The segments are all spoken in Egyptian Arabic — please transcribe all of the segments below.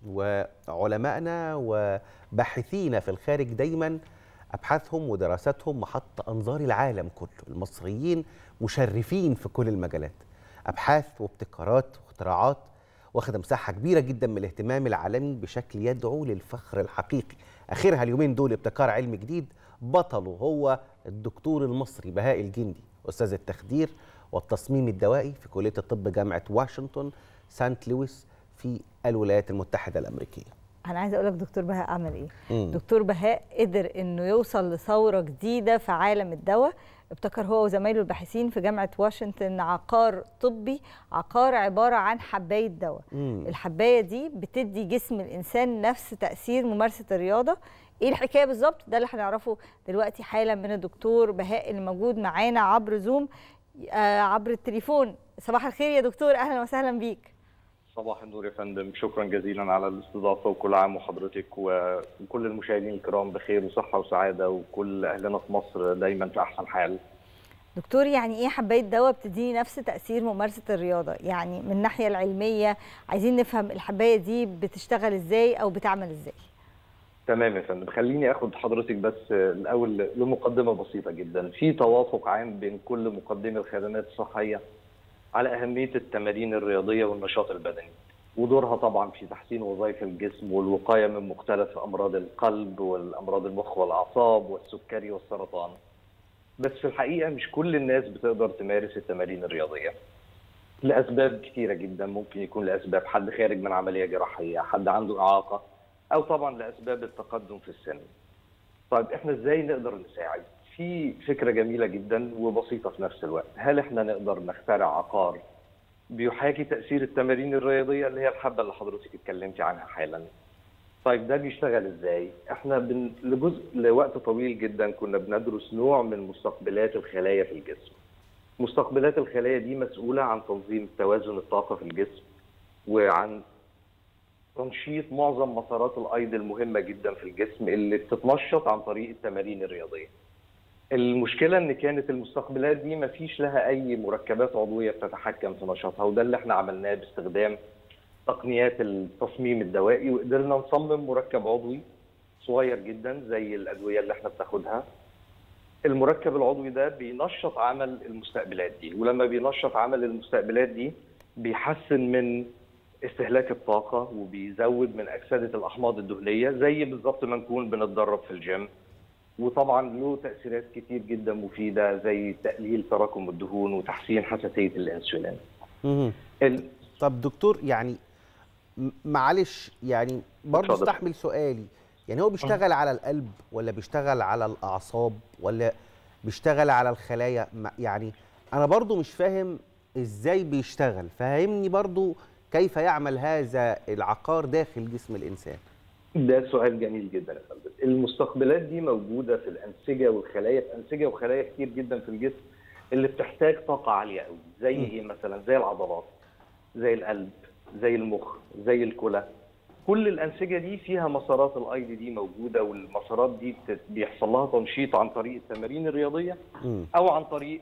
وعلمائنا وباحثينا في الخارج دايما ابحاثهم ودراساتهم محط انظار العالم كله المصريين مشرفين في كل المجالات ابحاث وابتكارات واختراعات واخده مساحه كبيره جدا من الاهتمام العالمي بشكل يدعو للفخر الحقيقي اخرها اليومين دول ابتكار علم جديد بطله هو الدكتور المصري بهاء الجندي استاذ التخدير والتصميم الدوائي في كليه الطب جامعه واشنطن سانت لويس في الولايات المتحده الامريكيه انا عايزه اقول لك دكتور بهاء عمل ايه مم. دكتور بهاء قدر انه يوصل لثوره جديده في عالم الدواء ابتكر هو وزمايله الباحثين في جامعه واشنطن عقار طبي عقار عباره عن حبايه دواء مم. الحبايه دي بتدي جسم الانسان نفس تاثير ممارسه الرياضه ايه الحكايه بالظبط ده اللي هنعرفه دلوقتي حالا من الدكتور بهاء اللي موجود معانا عبر زوم آه عبر التليفون صباح الخير يا دكتور اهلا وسهلا بيك صباح النور يا فندم شكرا جزيلا على الاستضافه وكل عام وحضرتك وكل المشاهدين الكرام بخير وصحه وسعاده وكل اهلنا في مصر دايما في احسن حال دكتور يعني ايه حبايه دواء بتديني نفس تاثير ممارسه الرياضه يعني من الناحيه العلميه عايزين نفهم الحبايه دي بتشتغل ازاي او بتعمل ازاي تمام يا فندم خليني اخد حضرتك بس الاول لمقدمه بسيطه جدا في توافق عام بين كل مقدمي الخدمات الصحيه على اهميه التمارين الرياضيه والنشاط البدني ودورها طبعا في تحسين وظائف الجسم والوقايه من مختلف امراض القلب والامراض المخ والاعصاب والسكري والسرطان بس في الحقيقه مش كل الناس بتقدر تمارس التمارين الرياضيه لاسباب كثيره جدا ممكن يكون لاسباب حد خارج من عمليه جراحيه حد عنده اعاقه او طبعا لاسباب التقدم في السن طيب احنا ازاي نقدر نساعد في فكره جميله جدا وبسيطه في نفس الوقت هل احنا نقدر نخترع عقار بيحاكي تاثير التمارين الرياضيه اللي هي الحبه اللي حضرتك اتكلمتي عنها حالا طيب ده بيشتغل ازاي احنا بن... لجزء لوقت طويل جدا كنا بندرس نوع من مستقبلات الخلايا في الجسم مستقبلات الخلايا دي مسؤوله عن تنظيم توازن الطاقه في الجسم وعن تنشيط معظم مسارات الايض المهمه جدا في الجسم اللي بتتنشط عن طريق التمارين الرياضيه. المشكله ان كانت المستقبلات دي ما فيش لها اي مركبات عضويه بتتحكم في نشاطها وده اللي احنا عملناه باستخدام تقنيات التصميم الدوائي وقدرنا نصمم مركب عضوي صغير جدا زي الادويه اللي احنا بناخدها. المركب العضوي ده بينشط عمل المستقبلات دي ولما بينشط عمل المستقبلات دي بيحسن من استهلاك الطاقة وبيزود من أكسدة الأحماض الدهنية زي بالظبط ما نكون بنتدرب في الجيم وطبعا له تأثيرات كتير جدا مفيدة زي تقليل تراكم الدهون وتحسين حساسية الأنسولين مهم. ال... طب دكتور يعني م- معلش يعني برضه اتفضل. استحمل سؤالي يعني هو بيشتغل على القلب ولا بيشتغل على الأعصاب ولا بيشتغل على الخلايا ما- يعني أنا برضه مش فاهم إزاي بيشتغل فهمني برضه كيف يعمل هذا العقار داخل جسم الإنسان ده سؤال جميل جدا يا فندم المستقبلات دي موجودة في الأنسجة والخلايا في أنسجة وخلايا كتير جدا في الجسم اللي بتحتاج طاقة عالية قوي زي م. إيه مثلا زي العضلات زي القلب زي المخ زي الكلى كل الأنسجة دي فيها مسارات الأيض دي موجودة والمسارات دي بت- بيحصل لها تنشيط عن طريق التمارين الرياضية مم. أو عن طريق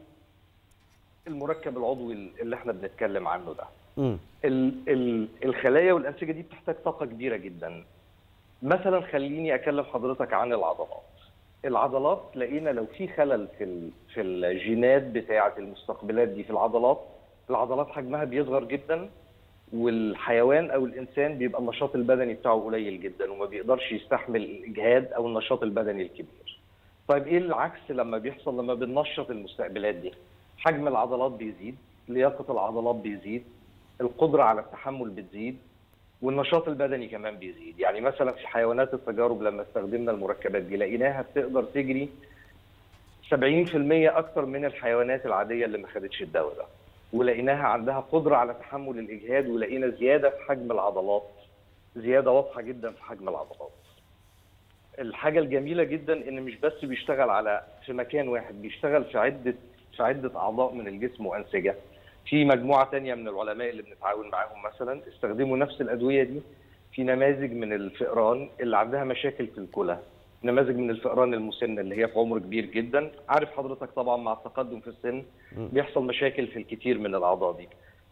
المركب العضوي اللي احنا بنتكلم عنه ده مم. ال- ال- الخلايا والانسجه دي بتحتاج طاقه كبيره جدا مثلا خليني اكلم حضرتك عن العضلات العضلات لقينا لو في خلل في ال- في الجينات بتاعه المستقبلات دي في العضلات العضلات حجمها بيصغر جدا والحيوان او الانسان بيبقى النشاط البدني بتاعه قليل جدا وما بيقدرش يستحمل الاجهاد او النشاط البدني الكبير طيب ايه العكس لما بيحصل لما بننشط المستقبلات دي حجم العضلات بيزيد لياقه العضلات بيزيد القدره على التحمل بتزيد والنشاط البدني كمان بيزيد يعني مثلا في حيوانات التجارب لما استخدمنا المركبات دي لقيناها بتقدر تجري 70% اكتر من الحيوانات العاديه اللي ما خدتش الدواء ده ولقيناها عندها قدره على تحمل الاجهاد ولقينا زياده في حجم العضلات زياده واضحه جدا في حجم العضلات الحاجه الجميله جدا ان مش بس بيشتغل على في مكان واحد بيشتغل في عده في عده اعضاء من الجسم وانسجه في مجموعه تانية من العلماء اللي بنتعاون معاهم مثلا استخدموا نفس الادويه دي في نماذج من الفئران اللي عندها مشاكل في الكلى نماذج من الفئران المسنه اللي هي في عمر كبير جدا عارف حضرتك طبعا مع التقدم في السن م. بيحصل مشاكل في الكثير من الاعضاء دي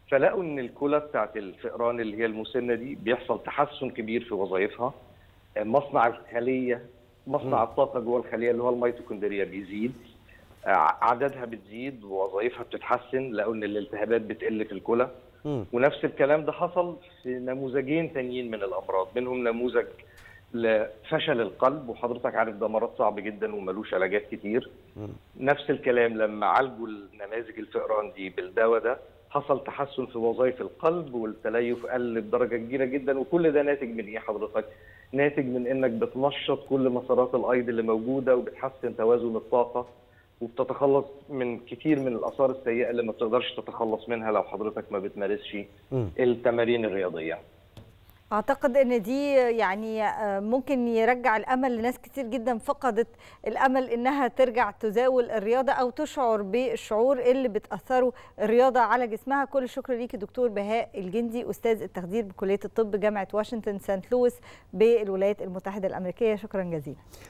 فلقوا ان الكلى بتاعت الفئران اللي هي المسنه دي بيحصل تحسن كبير في وظائفها مصنع الخليه مصنع الطاقه جوه الخليه اللي هو الميتوكوندريا بيزيد عددها بتزيد ووظائفها بتتحسن لقوا ان الالتهابات بتقل في الكلى مم. ونفس الكلام ده حصل في نموذجين تانيين من الامراض منهم نموذج لفشل القلب وحضرتك عارف ده مرض صعب جدا وملوش علاجات كتير مم. نفس الكلام لما عالجوا النماذج الفئران دي بالدواء ده حصل تحسن في وظائف القلب والتليف قل بدرجه كبيره جدا وكل ده ناتج من ايه حضرتك؟ ناتج من انك بتنشط كل مسارات الايض اللي موجوده وبتحسن توازن الطاقه وبتتخلص من كتير من الاثار السيئه اللي ما بتقدرش تتخلص منها لو حضرتك ما بتمارسش مم. التمارين الرياضيه. اعتقد ان دي يعني آه، ممكن يرجع الامل لناس كتير جدا فقدت الامل انها ترجع تزاول الرياضه او تشعر بالشعور اللي بتاثره الرياضه على جسمها كل الشكر ليكي دكتور بهاء الجندي استاذ التخدير بكليه الطب جامعه واشنطن سانت لويس بالولايات المتحده الامريكيه شكرا جزيلا